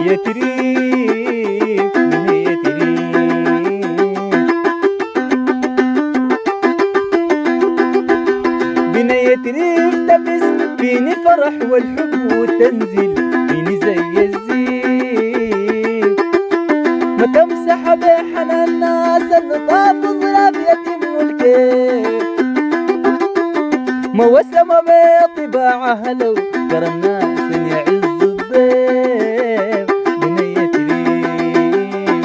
بنية ريف بنية ريف بنية ريف تبس فيني الفرح والحب وتنزل فيني زي الزيف ما تمسح بحنان الناس النطاف ظلام يتم الكيف ما وسم بطباعها لو ترى الناس يعز الضيف بنية ريف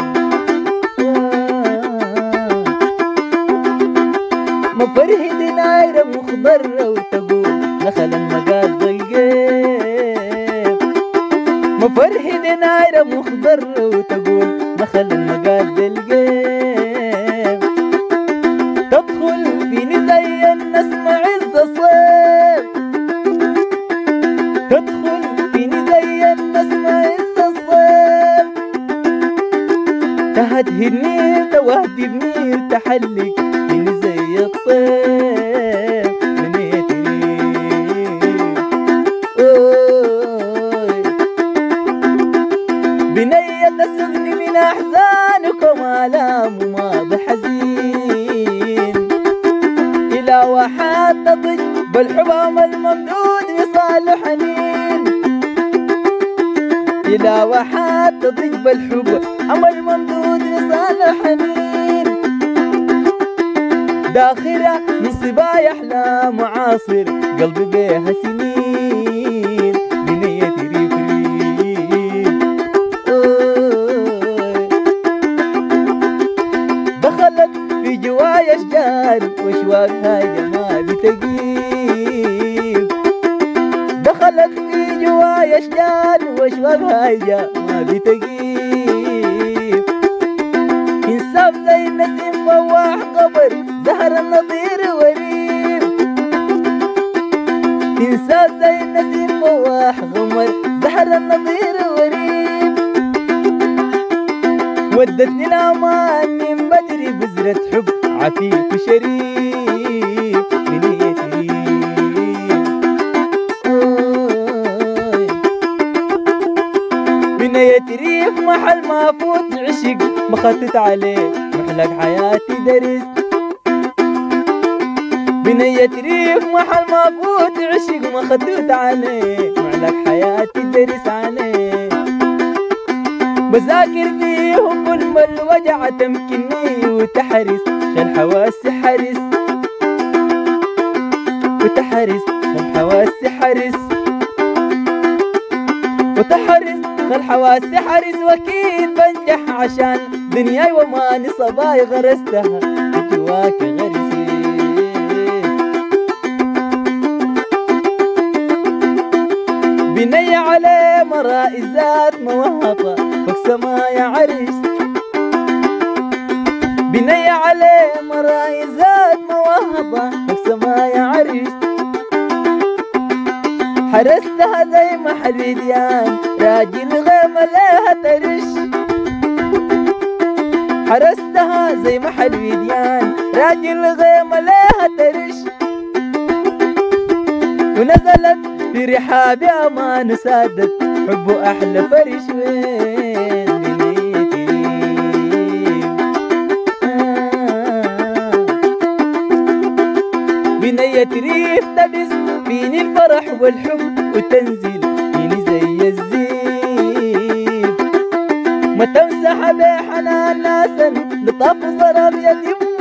ما فرح دنايرة مخضرة وتقول دخل المقاد ضيقيف ما فرح دنايرة مخضرة وتقول دخل المقاد القيف تدخل فيني زي النسمة عز الصيف تدخل فيني زي النسمة عز الصيف تهدهني توهدبني وتحلق فيني زي الطيف بنية أوي. بنية تسقني من أحزانكم آلام وماضي حزين إلى واحات تضج بالحبام الممدود وصال حنين إلى واحات تضج بالحب أمل ممدود وصال حنين داخرة من سبايا أحلام معاصر قلبي بيها سنين بنية ريف ريف أوي. دخلت في جوايا اشجار واشواقها يا بتجيب دخلت في جوايا اشجار واشواقها يا ما بتجيب انساب زي النسيم فواح قبر زهر النظير وريب انساب زي النسيم فواح غمر زهر النظير وريب ودتني الامان من بدري بذرة حب عفيف وشريف بنية ريف بنية ريف محل ما فوت عشق ما خطت عليه محلك حياتي درس بنية ريف محل ما فوت عشق ما خطت عليه محلك حياتي درس عليه بذاكر فيه كل ما الوجع تمكنني وتحرس خل حواسي حرس وتحرس خل حواسي حرس وتحرس خل حواسي حرس واكيد بنجح عشان دنياي وماني صباي غرستها في جواك غرسي بني عليه مرائزات موهبة فوق سمايا عرش بني عليه مرائزات موهبة فوق سمايا عرش حرستها زي ما حليديان راجل غيمة لها ترش حرستها زي ما حلويديان راجل غيمة لها ترش ونزلت في رحاب امان سادت حبه احلى فرش وين بنيتي بنية ريف تبس فيني الفرح والحب وتنزل فيني زي الزيف ما تمسح بحنان ناسا لطف ظلم يتم